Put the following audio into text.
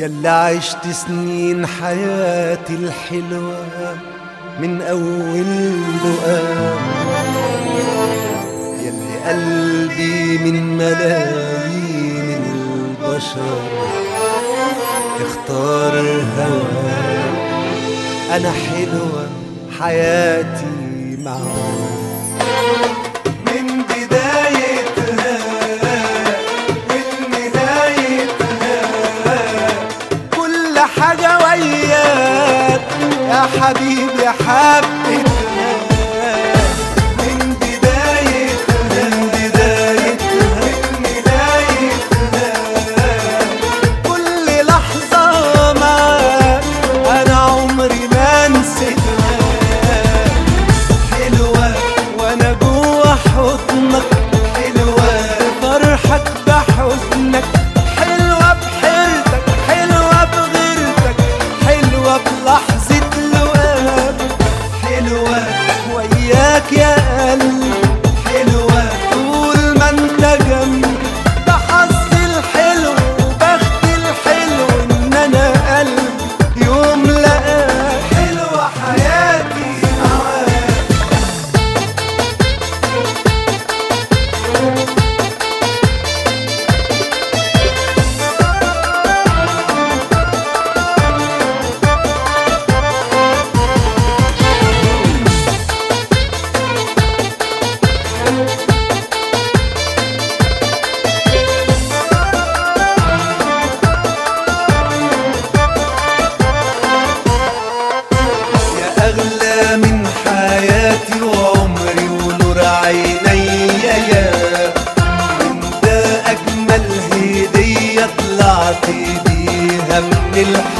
يلا عشت سنين حياتي الحلوة من أول لقاء يلي قلبي من ملايين البشر اختار هواك أنا حلوة حياتي معاك من بدايتها ولنهايتها كل حاجة وياك يا حبيبي حبيتها من بدايتها من بدايتها ولنهايتها كل لحظة معاك أنا عمري ما نسيتها حلوة وأنا جوا حضنك حلوة فرحك بحزنك حلوة بحيرتك حلوة بغيرتك حلوة بلحظة لقاك حلوة وياك يا قلبي حلوة طول ما انت جنبي ده حظي الحلو وبختي الحلو ان انا قلبي يوم لقاك حلوة حياتي معاك يا أغلى من حياتي وعمري ونور عيني يا انت أجمل هدية طلعت بيها من الحياة